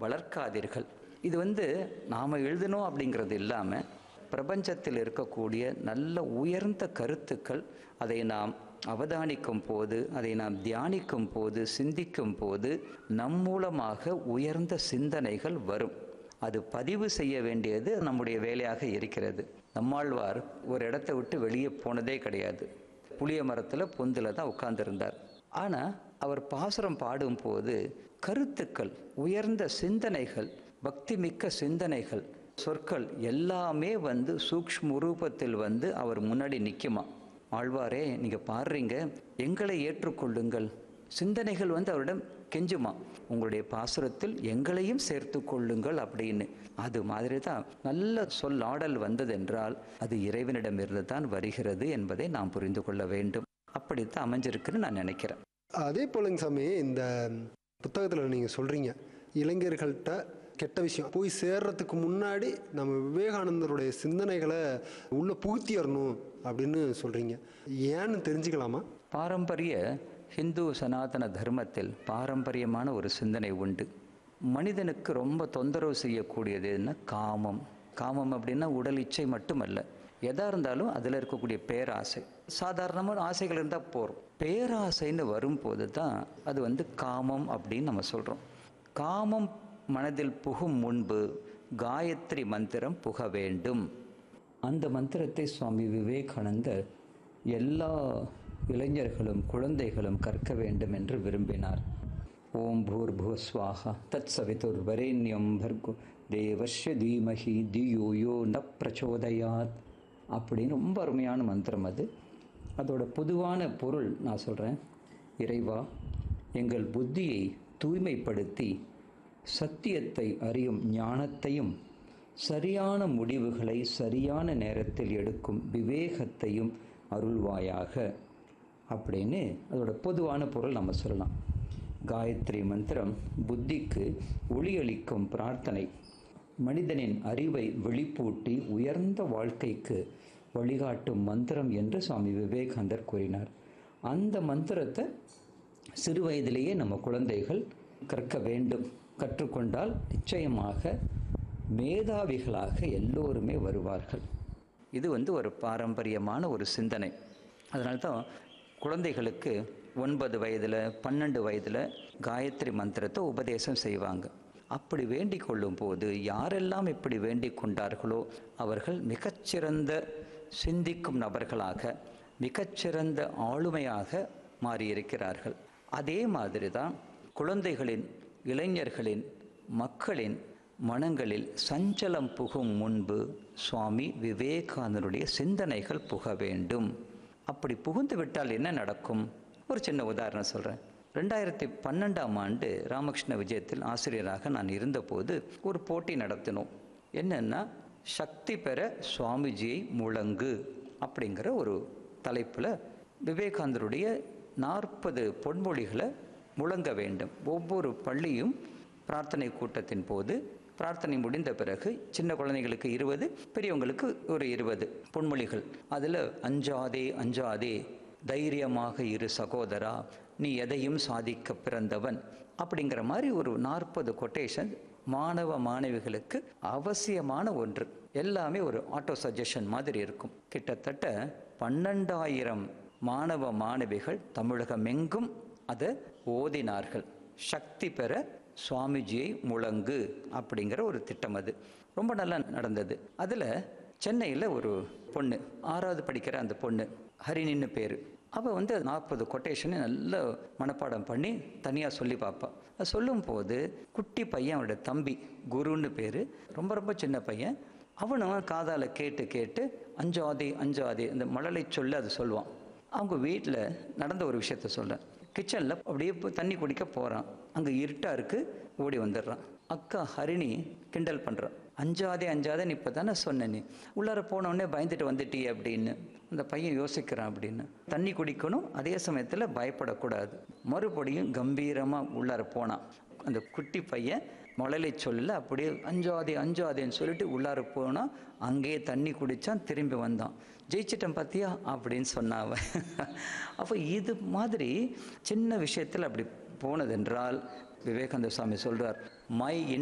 வளர்க்காதீர்கள் இது வந்து நாம் எழுதணும் அப்படிங்கிறது இல்லாமல் பிரபஞ்சத்தில் இருக்கக்கூடிய நல்ல உயர்ந்த கருத்துக்கள் அதை நாம் அவதானிக்கும் போது அதை நாம் தியானிக்கும் போது சிந்திக்கும் போது நம் மூலமாக உயர்ந்த சிந்தனைகள் வரும் அது பதிவு செய்ய வேண்டியது நம்முடைய வேலையாக இருக்கிறது நம்மாழ்வார் ஒரு இடத்தை விட்டு வெளியே போனதே கிடையாது புளிய மரத்தில் பொந்தில் தான் உட்கார்ந்திருந்தார் ஆனால் அவர் பாசுரம் பாடும்போது கருத்துக்கள் உயர்ந்த சிந்தனைகள் பக்திமிக்க சிந்தனைகள் சொற்கள் எல்லாமே வந்து சூக்ஷ்ம ரூபத்தில் வந்து அவர் முன்னாடி நிற்குமா ஆழ்வாரே நீங்கள் பாடுறீங்க எங்களை ஏற்றுக்கொள்ளுங்கள் சிந்தனைகள் வந்து அவரிடம் கெஞ்சுமா உங்களுடைய பாசுரத்தில் எங்களையும் சேர்த்து கொள்ளுங்கள் அப்படின்னு அது மாதிரி தான் நல்ல சொல்லாடல் வந்ததென்றால் அது இறைவனிடமிருந்து தான் வருகிறது என்பதை நாம் புரிந்து கொள்ள வேண்டும் அப்படித்தான் அமைஞ்சிருக்குன்னு நான் நினைக்கிறேன் அதே போலங்க சாமி இந்த புத்தகத்தில் நீங்கள் சொல்கிறீங்க இளைஞர்கள்ட்ட கெட்ட விஷயம் போய் சேர்றதுக்கு முன்னாடி நம்ம விவேகானந்தருடைய சிந்தனைகளை உள்ள புகுத்திடணும் அப்படின்னு சொல்கிறீங்க ஏன்னு தெரிஞ்சுக்கலாமா பாரம்பரிய ஹிந்து சனாதன தர்மத்தில் பாரம்பரியமான ஒரு சிந்தனை உண்டு மனிதனுக்கு ரொம்ப தொந்தரவு செய்யக்கூடியது என்ன காமம் காமம் அப்படின்னா உடல் இச்சை மட்டுமல்ல எதா இருந்தாலும் அதில் இருக்கக்கூடிய பேராசை சாதாரணமான ஆசைகள் இருந்தால் போகிறோம் பேராசைன்னு வரும்போது தான் அது வந்து காமம் அப்படின்னு நம்ம சொல்கிறோம் காமம் மனதில் புகும் முன்பு காயத்ரி மந்திரம் புக வேண்டும் அந்த மந்திரத்தை சுவாமி விவேகானந்தர் எல்லா இளைஞர்களும் குழந்தைகளும் கற்க வேண்டும் என்று விரும்பினார் ஓம் பூர் சுவாஹா தத் சவிதுர் வரேண்யம் பர்கு தேவஸ்ய தீமஹி தியோ யோ ந பிரச்சோதயாத் அப்படின்னு ரொம்ப அருமையான மந்திரம் அது அதோட பொதுவான பொருள் நான் சொல்கிறேன் இறைவா எங்கள் புத்தியை தூய்மைப்படுத்தி சத்தியத்தை அறியும் ஞானத்தையும் சரியான முடிவுகளை சரியான நேரத்தில் எடுக்கும் விவேகத்தையும் அருள்வாயாக அப்படின்னு அதோட பொதுவான பொருள் நம்ம சொல்லலாம் காயத்ரி மந்திரம் புத்திக்கு ஒளியளிக்கும் பிரார்த்தனை மனிதனின் அறிவை வெளிப்பூட்டி உயர்ந்த வாழ்க்கைக்கு வழிகாட்டும் மந்திரம் என்று சுவாமி விவேகானந்தர் கூறினார் அந்த மந்திரத்தை சிறு வயதிலேயே நம்ம குழந்தைகள் கற்க வேண்டும் கற்றுக்கொண்டால் நிச்சயமாக மேதாவிகளாக எல்லோருமே வருவார்கள் இது வந்து ஒரு பாரம்பரியமான ஒரு சிந்தனை அதனால தான் குழந்தைகளுக்கு ஒன்பது வயதில் பன்னெண்டு வயதில் காயத்ரி மந்திரத்தை உபதேசம் செய்வாங்க அப்படி வேண்டிக் கொள்ளும் போது யாரெல்லாம் இப்படி வேண்டிக் கொண்டார்களோ அவர்கள் மிகச்சிறந்த சிந்திக்கும் நபர்களாக மிகச்சிறந்த ஆளுமையாக மாறியிருக்கிறார்கள் அதே மாதிரி தான் குழந்தைகளின் இளைஞர்களின் மக்களின் மனங்களில் சஞ்சலம் புகும் முன்பு சுவாமி விவேகானந்தருடைய சிந்தனைகள் புக வேண்டும் அப்படி புகுந்து விட்டால் என்ன நடக்கும் ஒரு சின்ன உதாரணம் சொல்கிறேன் ரெண்டாயிரத்தி பன்னெண்டாம் ஆண்டு ராமகிருஷ்ண விஜயத்தில் ஆசிரியராக நான் இருந்தபோது ஒரு போட்டி நடத்தினோம் என்னென்னா சக்தி பெற சுவாமிஜியை முழங்கு அப்படிங்கிற ஒரு தலைப்பில் விவேகானந்தருடைய நாற்பது பொன்மொழிகளை முழங்க வேண்டும் ஒவ்வொரு பள்ளியும் பிரார்த்தனை கூட்டத்தின் போது பிரார்த்தனை முடிந்த பிறகு சின்ன குழந்தைகளுக்கு இருபது பெரியவங்களுக்கு ஒரு இருபது பொன்மொழிகள் அதில் அஞ்சாதே அஞ்சாதே தைரியமாக இரு சகோதரா நீ எதையும் சாதிக்க பிறந்தவன் அப்படிங்கிற மாதிரி ஒரு நாற்பது கொட்டேஷன் மாணவ மாணவிகளுக்கு அவசியமான ஒன்று எல்லாமே ஒரு ஆட்டோ சஜஷன் மாதிரி இருக்கும் கிட்டத்தட்ட பன்னெண்டாயிரம் மாணவ மாணவிகள் தமிழகமெங்கும் அதை ஓதினார்கள் சக்தி பெற சுவாமிஜியை முழங்கு அப்படிங்கிற ஒரு திட்டம் அது ரொம்ப நல்லா நடந்தது அதில் சென்னையில் ஒரு பொண்ணு ஆறாவது படிக்கிற அந்த பொண்ணு ஹரிணின்னு பேர் அவள் வந்து நாற்பது கொட்டேஷனை நல்ல மனப்பாடம் பண்ணி தனியாக சொல்லி பார்ப்பாள் அது சொல்லும்போது குட்டி பையன் அவனோட தம்பி குருன்னு பேர் ரொம்ப ரொம்ப சின்ன பையன் அவனும் காதால் கேட்டு கேட்டு அஞ்சாதே அஞ்சாதே இந்த மழலை சொல்லி அது சொல்லுவான் அவங்க வீட்டில் நடந்த ஒரு விஷயத்த சொல்கிறேன் கிச்சனில் அப்படியே போய் தண்ணி குடிக்க போகிறான் அங்கே இருட்டாக இருக்குது ஓடி வந்துடுறான் அக்கா ஹரிணி கிண்டல் பண்ணுறான் அஞ்சாதே அஞ்சாதே நீ இப்போ தானே சொன்ன நீ உள்ளார போனவுடனே பயந்துட்டு வந்துட்டியே அப்படின்னு அந்த பையன் யோசிக்கிறான் அப்படின்னு தண்ணி குடிக்கணும் அதே சமயத்தில் பயப்படக்கூடாது மறுபடியும் கம்பீரமாக உள்ளார போனான் அந்த குட்டி பையன் மழலை சொல்லல அப்படியே அஞ்சாதே அஞ்சாதேன்னு சொல்லிட்டு உள்ளார போனால் அங்கேயே தண்ணி குடித்தான் திரும்பி வந்தான் ஜெயிச்சிட்டேன் பார்த்தியா அப்படின்னு சொன்னாவ அப்போ இது மாதிரி சின்ன விஷயத்தில் அப்படி போனதென்றால் விவேகானந்த சுவாமி சொல்றார் மை